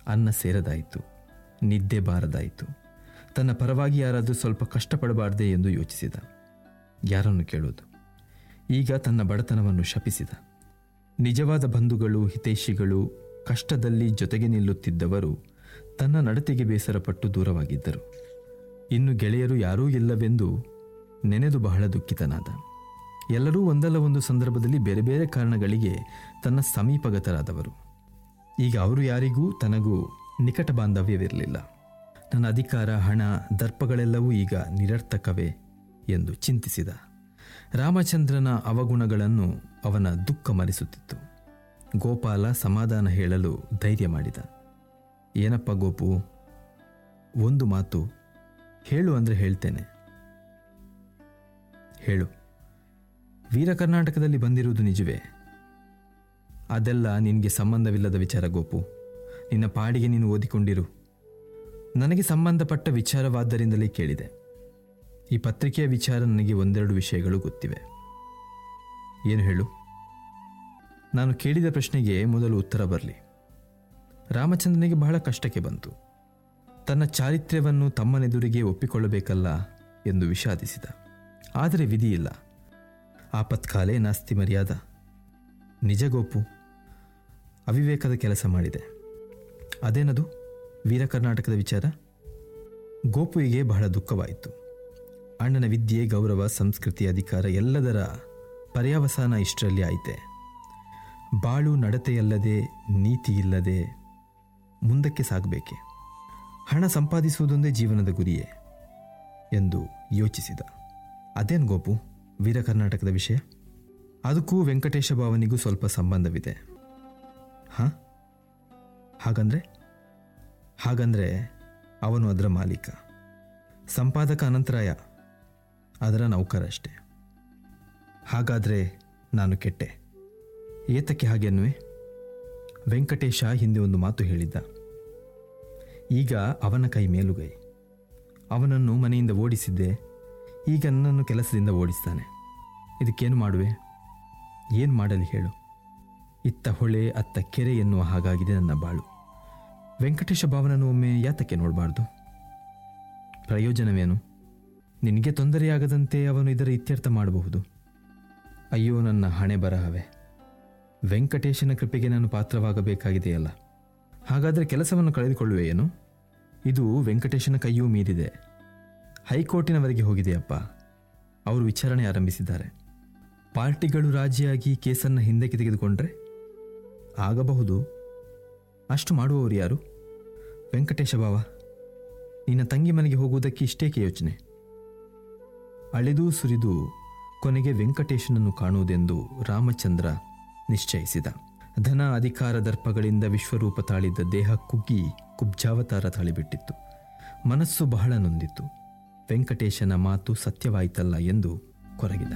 ಅನ್ನ ಸೇರದಾಯಿತು ನಿದ್ದೆ ಬಾರದಾಯಿತು ತನ್ನ ಪರವಾಗಿ ಯಾರಾದರೂ ಸ್ವಲ್ಪ ಕಷ್ಟಪಡಬಾರ್ದೇ ಎಂದು ಯೋಚಿಸಿದ ಯಾರನ್ನು ಕೇಳೋದು ಈಗ ತನ್ನ ಬಡತನವನ್ನು ಶಪಿಸಿದ ನಿಜವಾದ ಬಂಧುಗಳು ಹಿತೈಷಿಗಳು ಕಷ್ಟದಲ್ಲಿ ಜೊತೆಗೆ ನಿಲ್ಲುತ್ತಿದ್ದವರು ತನ್ನ ನಡತೆಗೆ ಬೇಸರಪಟ್ಟು ದೂರವಾಗಿದ್ದರು ಇನ್ನು ಗೆಳೆಯರು ಯಾರೂ ಇಲ್ಲವೆಂದು ನೆನೆದು ಬಹಳ ದುಃಖಿತನಾದ ಎಲ್ಲರೂ ಒಂದಲ್ಲ ಒಂದು ಸಂದರ್ಭದಲ್ಲಿ ಬೇರೆ ಬೇರೆ ಕಾರಣಗಳಿಗೆ ತನ್ನ ಸಮೀಪಗತರಾದವರು ಈಗ ಅವರು ಯಾರಿಗೂ ತನಗೂ ನಿಕಟ ಬಾಂಧವ್ಯವಿರಲಿಲ್ಲ ನನ್ನ ಅಧಿಕಾರ ಹಣ ದರ್ಪಗಳೆಲ್ಲವೂ ಈಗ ನಿರರ್ಥಕವೇ ಎಂದು ಚಿಂತಿಸಿದ ರಾಮಚಂದ್ರನ ಅವಗುಣಗಳನ್ನು ಅವನ ದುಃಖ ಮರೆಸುತ್ತಿತ್ತು ಗೋಪಾಲ ಸಮಾಧಾನ ಹೇಳಲು ಧೈರ್ಯ ಮಾಡಿದ ಏನಪ್ಪ ಗೋಪು ಒಂದು ಮಾತು ಹೇಳು ಅಂದರೆ ಹೇಳ್ತೇನೆ ಹೇಳು ವೀರ ಕರ್ನಾಟಕದಲ್ಲಿ ಬಂದಿರುವುದು ನಿಜವೇ ಅದೆಲ್ಲ ನಿನಗೆ ಸಂಬಂಧವಿಲ್ಲದ ವಿಚಾರ ಗೋಪು ನಿನ್ನ ಪಾಡಿಗೆ ನೀನು ಓದಿಕೊಂಡಿರು ನನಗೆ ಸಂಬಂಧಪಟ್ಟ ವಿಚಾರವಾದ್ದರಿಂದಲೇ ಕೇಳಿದೆ ಈ ಪತ್ರಿಕೆಯ ವಿಚಾರ ನನಗೆ ಒಂದೆರಡು ವಿಷಯಗಳು ಗೊತ್ತಿವೆ ಏನು ಹೇಳು ನಾನು ಕೇಳಿದ ಪ್ರಶ್ನೆಗೆ ಮೊದಲು ಉತ್ತರ ಬರಲಿ ರಾಮಚಂದ್ರನಿಗೆ ಬಹಳ ಕಷ್ಟಕ್ಕೆ ಬಂತು ತನ್ನ ಚಾರಿತ್ರ್ಯವನ್ನು ತಮ್ಮನೆದುರಿಗೆ ಒಪ್ಪಿಕೊಳ್ಳಬೇಕಲ್ಲ ಎಂದು ವಿಷಾದಿಸಿದ ಆದರೆ ವಿಧಿಯಿಲ್ಲ ಆಪತ್ಕಾಲೇ ನಾಸ್ತಿ ಮರ್ಯಾದ ನಿಜ ಗೋಪು ಅವಿವೇಕದ ಕೆಲಸ ಮಾಡಿದೆ ಅದೇನದು ವೀರ ಕರ್ನಾಟಕದ ವಿಚಾರ ಗೋಪುವಿಗೆ ಬಹಳ ದುಃಖವಾಯಿತು ಅಣ್ಣನ ವಿದ್ಯೆ ಗೌರವ ಸಂಸ್ಕೃತಿ ಅಧಿಕಾರ ಎಲ್ಲದರ ಪರ್ಯಾವಸಾನ ಇಷ್ಟರಲ್ಲಿ ಆಯಿತೆ ಬಾಳು ನಡತೆಯಲ್ಲದೆ ನೀತಿ ಇಲ್ಲದೆ ಮುಂದಕ್ಕೆ ಸಾಗಬೇಕೆ ಹಣ ಸಂಪಾದಿಸುವುದೊಂದೇ ಜೀವನದ ಗುರಿಯೇ ಎಂದು ಯೋಚಿಸಿದ ಅದೇನು ಗೋಪು ವೀರ ಕರ್ನಾಟಕದ ವಿಷಯ ಅದಕ್ಕೂ ವೆಂಕಟೇಶ ಭಾವನಿಗೂ ಸ್ವಲ್ಪ ಸಂಬಂಧವಿದೆ ಹಾಂ ಹಾಗಂದ್ರೆ ಹಾಗಂದ್ರೆ ಅವನು ಅದರ ಮಾಲೀಕ ಸಂಪಾದಕ ಅನಂತರಾಯ ಅದರ ನೌಕರ ಅಷ್ಟೆ ಹಾಗಾದರೆ ನಾನು ಕೆಟ್ಟೆ ಏತಕ್ಕೆ ಹಾಗೆ ಅನ್ನುವೆ ವೆಂಕಟೇಶ ಹಿಂದೆ ಒಂದು ಮಾತು ಹೇಳಿದ್ದ ಈಗ ಅವನ ಕೈ ಮೇಲುಗೈ ಅವನನ್ನು ಮನೆಯಿಂದ ಓಡಿಸಿದ್ದೆ ಈಗ ನನ್ನನ್ನು ಕೆಲಸದಿಂದ ಓಡಿಸ್ತಾನೆ ಇದಕ್ಕೇನು ಮಾಡುವೆ ಏನು ಮಾಡಲಿ ಹೇಳು ಇತ್ತ ಹೊಳೆ ಅತ್ತ ಕೆರೆ ಎನ್ನುವ ಹಾಗಾಗಿದೆ ನನ್ನ ಬಾಳು ವೆಂಕಟೇಶ ಭಾವನನ್ನು ಒಮ್ಮೆ ಯಾತಕ್ಕೆ ನೋಡಬಾರ್ದು ಪ್ರಯೋಜನವೇನು ನಿನಗೆ ತೊಂದರೆಯಾಗದಂತೆ ಅವನು ಇದರ ಇತ್ಯರ್ಥ ಮಾಡಬಹುದು ಅಯ್ಯೋ ನನ್ನ ಹಣೆ ಬರಹವೇ ವೆಂಕಟೇಶನ ಕೃಪೆಗೆ ನಾನು ಪಾತ್ರವಾಗಬೇಕಾಗಿದೆಯಲ್ಲ ಹಾಗಾದರೆ ಕೆಲಸವನ್ನು ಕಳೆದುಕೊಳ್ಳುವೆಯೇನು ಇದು ವೆಂಕಟೇಶನ ಕೈಯೂ ಮೀರಿದೆ ಹೈಕೋರ್ಟಿನವರೆಗೆ ಹೋಗಿದೆಯಪ್ಪ ಅವರು ವಿಚಾರಣೆ ಆರಂಭಿಸಿದ್ದಾರೆ ಪಾರ್ಟಿಗಳು ರಾಜಿಯಾಗಿ ಕೇಸನ್ನು ಹಿಂದಕ್ಕೆ ತೆಗೆದುಕೊಂಡ್ರೆ ಆಗಬಹುದು ಅಷ್ಟು ಮಾಡುವವರು ಯಾರು ವೆಂಕಟೇಶ ಬಾವ ನಿನ್ನ ತಂಗಿ ಮನೆಗೆ ಹೋಗುವುದಕ್ಕೆ ಇಷ್ಟೇಕೆ ಯೋಚನೆ ಅಳೆದು ಸುರಿದು ಕೊನೆಗೆ ವೆಂಕಟೇಶನನ್ನು ಕಾಣುವುದೆಂದು ರಾಮಚಂದ್ರ ನಿಶ್ಚಯಿಸಿದ ಧನ ಅಧಿಕಾರ ದರ್ಪಗಳಿಂದ ವಿಶ್ವರೂಪ ತಾಳಿದ್ದ ದೇಹ ಕುಗ್ಗಿ ಕುಬ್ಜಾವತಾರ ತಾಳಿಬಿಟ್ಟಿತ್ತು ಮನಸ್ಸು ಬಹಳ ನೊಂದಿತ್ತು ವೆಂಕಟೇಶನ ಮಾತು ಸತ್ಯವಾಯಿತಲ್ಲ ಎಂದು ಕೊರಗಿದ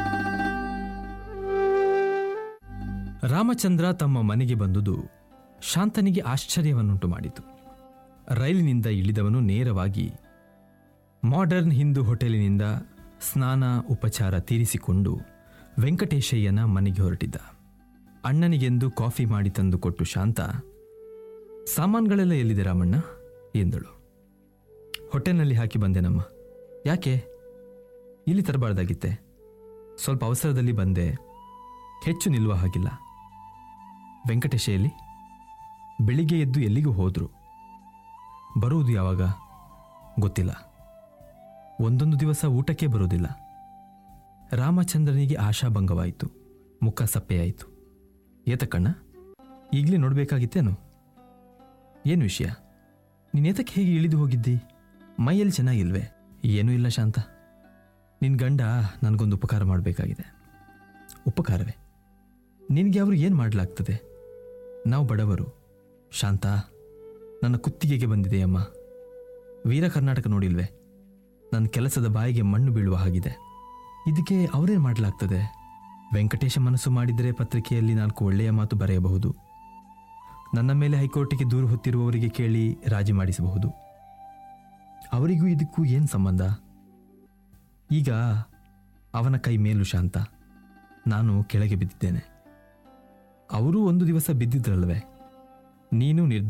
ರಾಮಚಂದ್ರ ತಮ್ಮ ಮನೆಗೆ ಬಂದುದು ಶಾಂತನಿಗೆ ಆಶ್ಚರ್ಯವನ್ನುಂಟು ಮಾಡಿತು ರೈಲಿನಿಂದ ಇಳಿದವನು ನೇರವಾಗಿ ಮಾಡರ್ನ್ ಹಿಂದೂ ಹೋಟೆಲಿನಿಂದ ಸ್ನಾನ ಉಪಚಾರ ತೀರಿಸಿಕೊಂಡು ವೆಂಕಟೇಶಯ್ಯನ ಮನೆಗೆ ಹೊರಟಿದ್ದ ಅಣ್ಣನಿಗೆಂದು ಕಾಫಿ ಮಾಡಿ ತಂದು ಕೊಟ್ಟು ಶಾಂತ ಸಾಮಾನುಗಳೆಲ್ಲ ಎಲ್ಲಿದೆ ರಾಮಣ್ಣ ಎಂದಳು ಹೋಟೆಲ್ನಲ್ಲಿ ಹಾಕಿ ಬಂದೆನಮ್ಮ ಯಾಕೆ ಇಲ್ಲಿ ತರಬಾರ್ದಾಗಿತ್ತೆ ಸ್ವಲ್ಪ ಅವಸರದಲ್ಲಿ ಬಂದೆ ಹೆಚ್ಚು ನಿಲ್ಲುವ ಹಾಗಿಲ್ಲ ವೆಂಕಟೇಶ ಎಲ್ಲಿ ಬೆಳಿಗ್ಗೆ ಎದ್ದು ಎಲ್ಲಿಗೂ ಹೋದ್ರು ಬರುವುದು ಯಾವಾಗ ಗೊತ್ತಿಲ್ಲ ಒಂದೊಂದು ದಿವಸ ಊಟಕ್ಕೆ ಬರುವುದಿಲ್ಲ ರಾಮಚಂದ್ರನಿಗೆ ಆಶಾಭಂಗವಾಯಿತು ಮುಖ ಸಪ್ಪೆಯಾಯಿತು ಏತಕ್ಕಣ್ಣ ಈಗಲೇ ನೋಡಬೇಕಾಗಿತ್ತೇನು ಏನು ವಿಷಯ ನೀನೇತಕ್ಕೆ ಹೇಗೆ ಇಳಿದು ಹೋಗಿದ್ದಿ ಮೈಯಲ್ಲಿ ಚೆನ್ನಾಗಿಲ್ವೇ ಏನೂ ಇಲ್ಲ ಶಾಂತ ನಿನ್ನ ಗಂಡ ನನಗೊಂದು ಉಪಕಾರ ಮಾಡಬೇಕಾಗಿದೆ ಉಪಕಾರವೇ ನಿನಗೆ ಅವರು ಏನು ಮಾಡಲಾಗ್ತದೆ ನಾವು ಬಡವರು ಶಾಂತ ನನ್ನ ಕುತ್ತಿಗೆಗೆ ಬಂದಿದೆಯಮ್ಮ ವೀರ ಕರ್ನಾಟಕ ನೋಡಿಲ್ವೇ ನನ್ನ ಕೆಲಸದ ಬಾಯಿಗೆ ಮಣ್ಣು ಬೀಳುವ ಹಾಗಿದೆ ಇದಕ್ಕೆ ಅವರೇನು ಮಾಡಲಾಗ್ತದೆ ವೆಂಕಟೇಶ ಮನಸ್ಸು ಮಾಡಿದರೆ ಪತ್ರಿಕೆಯಲ್ಲಿ ನಾಲ್ಕು ಒಳ್ಳೆಯ ಮಾತು ಬರೆಯಬಹುದು ನನ್ನ ಮೇಲೆ ಹೈಕೋರ್ಟಿಗೆ ದೂರು ಹೊತ್ತಿರುವವರಿಗೆ ಕೇಳಿ ರಾಜಿ ಮಾಡಿಸಬಹುದು ಅವರಿಗೂ ಇದಕ್ಕೂ ಏನು ಸಂಬಂಧ ಈಗ ಅವನ ಕೈ ಮೇಲು ಶಾಂತ ನಾನು ಕೆಳಗೆ ಬಿದ್ದಿದ್ದೇನೆ ಅವರು ಒಂದು ದಿವಸ ಬಿದ್ದಿದ್ರಲ್ವೇ ನೀನು ನಿರ್ಧಾರ